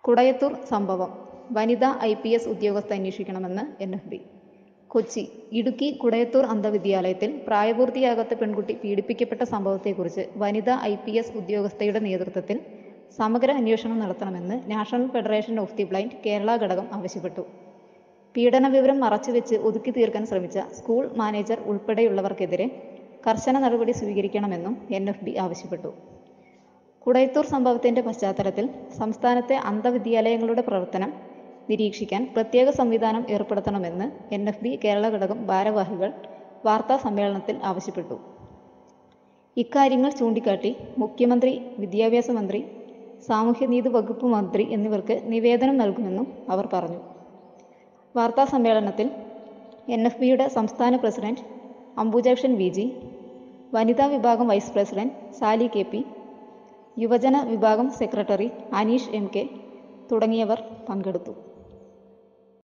കുടയത്തൂർ സംഭവം വനിതാ I P S ഉദ്യോഗസ്ഥ അന്വേഷിക്കണമെന്ന് N F B Kochi Idukki Kudayathoor അന്ധവിദ്യാലയത്തിൽ പ്രായപൂർത്തിയാകാത്ത പെൺകുട്ടി പീഡിപ്പിക്കപ്പെട്ട സംഭവത്തെക്കുറിച്ച് വനിതാ ഐ പി എസ് ഉദ്യോഗസ്ഥയുടെ നേതൃത്വത്തിൽ സമഗ്ര അന്വേഷണം നടത്തണമെന്ന് national federation of the blind Kerala ഘടകം ആവശ്യപ്പെട്ടു പീഡന വിവരം മറച്ചുവെച്ച് ഒതുക്കി തീർക്കാൻ ശ്രമിച്ച സ്കൂൾ മാനേജർ ഉൾപ്പെടെയുള്ളവർക്കെതിരെ കർശന നടപടി സ്വീകരിക്കണമെന്നും എൻ എഫ് ബി ആവശ്യപ്പെട്ടു കുടയത്തൂർ സംഭവത്തിന്റെ പശ്ചാത്തലത്തിൽ സംസ്ഥാനത്തെ അന്ധവിദ്യാലയങ്ങളുടെ പ്രവർത്തനം നിരീക്ഷിക്കാൻ പ്രത്യേക സംവിധാനം ഏർപ്പെടുത്തണമെന്ന് എൻ എഫ് ബി കേരള ഘടകം ഭാരവാഹികൾ വാർത്താ സമ്മേളനത്തിൽ ആവശ്യപ്പെട്ടു ഇക്കാര്യങ്ങൾ ചൂണ്ടിക്കാട്ടി മുഖ്യമന്ത്രി വിദ്യാഭ്യാസ മന്ത്രി സാമൂഹ്യനീതി വകുപ്പ് മന്ത്രി എന്നിവർക്ക് നിവേദനം നൽകുമെന്നും അവർ പറഞ്ഞു വാർത്താ സമ്മേളനത്തിൽ എൻ എഫ് ബിയുടെ സംസ്ഥാന പ്രസിഡന്റ് അംബുജാക്ഷൻ വി ജി വനിതാ വിഭാഗം vice president Sali K P യുവജന വിഭാഗം സെക്രട്ടറി അനീഷ് എം കെ തുടങ്ങിയവർ പങ്കെടുത്തു